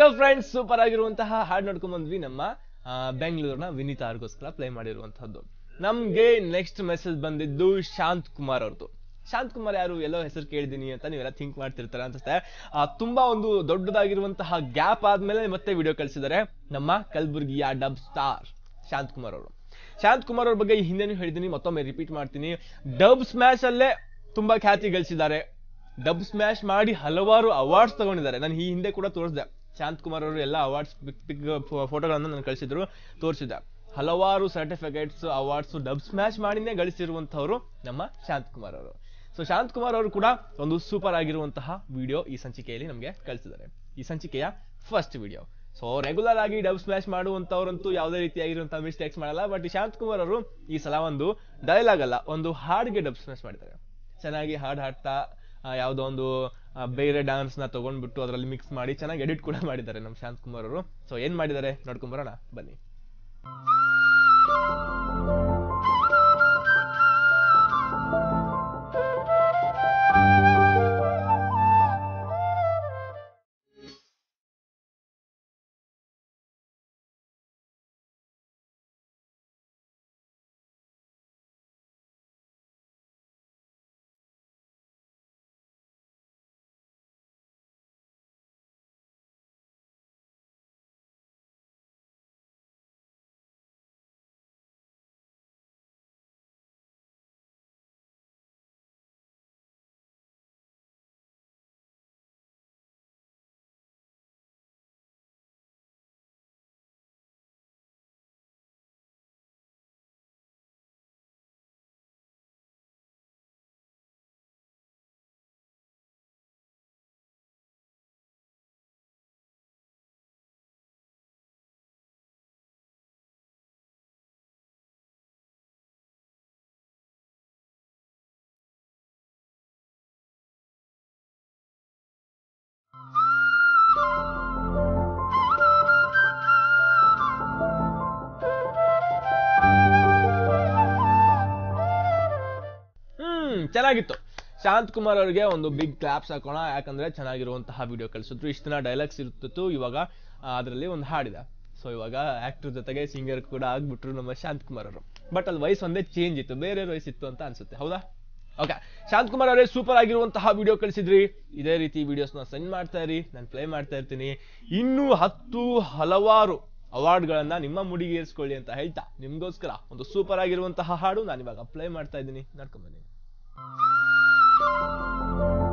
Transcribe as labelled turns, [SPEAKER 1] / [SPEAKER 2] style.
[SPEAKER 1] okay friends super ಆಗಿರುವಂತಹ ಹಾಡು ನೋಡ್ಕೊಂಡ್ ಬಂದ್ವಿ ನಮ್ಮ ಆ, ಬೆಂಗಳೂರಿನ ವಿನೀತಾ ಅವ್ರಿಗೋಸ್ಕರ ಪ್ಲೇ ಮಾಡಿರುವಂತಹದ್ದು ನಮ್ಗೆ ನೆಕ್ಸ್ಟ್ ಮೆಸೇಜ್ ಬಂದಿದ್ದು ಶಾಂತ್ ಕುಮಾರ್ ಅವ್ರದ್ದು ಶಾಂತ್ ಕುಮಾರ್ ಯಾರು ಎಲ್ಲೋ ಹೆಸರು ಕೇಳಿದೀನಿ ಅಂತ ನೀವೆಲ್ಲ ಥಿಂಕ್ ಮಾಡ್ತಿರ್ತಾರೆ ಅನ್ಸುತ್ತೆ ಆ, ತುಂಬಾ ಒಂದು ದೊಡ್ಡದಾಗಿರುವಂತಹ ಗ್ಯಾಪ್ ಆದ್ಮೇಲೆ ಮತ್ತೆ ವಿಡಿಯೋ ಕಳಿಸಿದ್ದಾರೆ ನಮ್ಮ ಕಲಬುರ್ಗಿಯ ಡಬ್ ಸ್ಟಾರ್ ಶಾಂತ್ ಕುಮಾರ್ ಅವರು ಶಾಂತ್ ಕುಮಾರ್ ಅವ್ರ ಬಗ್ಗೆ ಈ ಹಿಂದೆನೂ ಹೇಳಿದ್ದೀನಿ ಮತ್ತೊಮ್ಮೆ ರಿಪೀಟ್ ಮಾಡ್ತೀನಿ ಡಬ್ ಸ್ಮ್ಯಾಶ್ ಅಲ್ಲೇ ತುಂಬಾ ಖ್ಯಾತಿ ಗಳಿಸಿದ್ದಾರೆ ಡಬ್ ಸ್ಮ್ಯಾಶ್ ಮಾಡಿ ಹಲವಾರು ಅವಾರ್ಡ್ಸ್ ತಗೊಂಡಿದ್ದಾರೆ ನಾನು ಈ ಹಿಂದೆ ಕೂಡ ತೋರಿಸಿದೆ ಶಾಂತ್ ಕುಮಾರ್ ಅವರು ಎಲ್ಲ ಅವಾರ್ಡ್ಸ್ ಪಿಕ್ ಪಿಕ್ ಫೋಟೋಗಳನ್ನು ನಾನು ಕಳಿಸಿದ್ರು ತೋರಿಸಿದೆ ಹಲವಾರು ಸರ್ಟಿಫಿಕೇಟ್ಸ್ ಅವಾರ್ಡ್ಸ್ ಡಬ್ ಸ್ಮ್ಯಾಶ್ ಮಾಡಿನೇ ಗಳಿಸಿರುವಂತಹವರು ನಮ್ಮ ಶಾಂತ್ ಕುಮಾರ್ ಅವರು ಸೊ ಶಾಂತ್ ಕುಮಾರ್ ಅವರು ಕೂಡ ಒಂದು ಸೂಪರ್ ಆಗಿರುವಂತಹ ವಿಡಿಯೋ ಈ ಸಂಚಿಕೆಯಲ್ಲಿ ನಮಗೆ ಕಳಿಸಿದ್ದಾರೆ ಈ ಸಂಚಿಕೆಯ ಫಸ್ಟ್ ವಿಡಿಯೋ ಸೊ ರೆಗ್ಯುಲರ್ ಆಗಿ ಡಬ್ ಸ್ಮ್ಯಾಶ್ ಮಾಡುವಂತವ್ರಂತೂ ಯಾವುದೇ ರೀತಿಯಾಗಿರುವಂತಹ ಮಿಸ್ಟೇಕ್ಸ್ ಮಾಡಲ್ಲ ಬಟ್ ಶಾಂತ್ ಕುಮಾರ್ ಅವರು ಈ ಸಲ ಒಂದು ಡೈಲಾಗ್ ಅಲ್ಲ ಒಂದು ಹಾಡ್ಗೆ ಡಬ್ ಸ್ಮ್ಯಾಶ್ ಮಾಡಿದ್ದಾರೆ ಚೆನ್ನಾಗಿ ಹಾಡು ಹಾಡ್ತಾ ಆ, ಯಾವುದೋ ಒಂದು ಆ, ಬೇರೆ ಡಾನ್ಸ್ ನ ತಗೊಂಡ್ಬಿಟ್ಟು ಅದರಲ್ಲಿ ಮಿಕ್ಸ್ ಮಾಡಿ ಚೆನ್ನಾಗಿ ಎಡಿಟ್ ಕೂಡ ಮಾಡಿದ್ದಾರೆ ನಮ್ಮ ಶಾಂತ್ ಕುಮಾರ್ ಅವರು ಸೊ ಏನ್ ಮಾಡಿದ್ದಾರೆ ನೋಡ್ಕೊಂಡ್ ಬರೋಣ ಬನ್ನಿ ಹ್ಮ್ ಚೆನ್ನಾಗಿತ್ತು ಶಾಂತ್ ಕುಮಾರ್ ಅವರಿಗೆ ಒಂದು ಬಿಗ್ ಕ್ಲಾಪ್ಸ್ ಹಾಕೋಣ ಯಾಕಂದ್ರೆ ಚೆನ್ನಾಗಿರುವಂತಹ ವಿಡಿಯೋ ಕಳಿಸಿದ್ರು ಇಷ್ಟು ದಿನ ಡೈಲಾಗ್ಸ್ ಇರ್ತಿತ್ತು ಇವಾಗ ಅದರಲ್ಲಿ ಒಂದು ಹಾಡಿದೆ ಸೊ ಇವಾಗ ಆಕ್ಟರ್ ಜೊತೆಗೆ ಸಿಂಗರ್ ಕೂಡ ಆಗ್ಬಿಟ್ರು ನಮ್ಮ ಶಾಂತ್ ಕುಮಾರ್ ಅವರು ಬಟ್ ಅಲ್ಲಿ ವಯಸ್ಸು ಒಂದೇ ಚೇಂಜ್ ಇತ್ತು ಬೇರೆ ವಯಸ್ಸಿತ್ತು ಅಂತ ಅನ್ಸುತ್ತೆ ಹೌದಾ ಓಕೆ ಶಾಂತ್ ಕುಮಾರ್ ಅವರೇ ಸೂಪರ್ ಆಗಿರುವಂತಹ ವಿಡಿಯೋ ಕಳಿಸಿದ್ರಿ ಇದೇ ರೀತಿ ವಿಡಿಯೋಸ್ನ ಸೆಂಡ್ ಮಾಡ್ತಾ ಇರಿ ನಾನು ಪ್ಲೇ ಮಾಡ್ತಾ ಇರ್ತೀನಿ ಇನ್ನೂ ಹತ್ತು ಹಲವಾರು ಅವಾರ್ಡ್ಗಳನ್ನ ನಿಮ್ಮ ಮುಡಿಗೇರಿಸ್ಕೊಳ್ಳಿ ಅಂತ ಹೇಳ್ತಾ ನಿಮ್ಗೋಸ್ಕರ ಒಂದು ಸೂಪರ್ ಆಗಿರುವಂತಹ ಹಾಡು ನಾನು ಇವಾಗ ಪ್ಲೇ ಮಾಡ್ತಾ ಇದ್ದೀನಿ ನೋಡ್ಕೊಂಬನ್ನಿ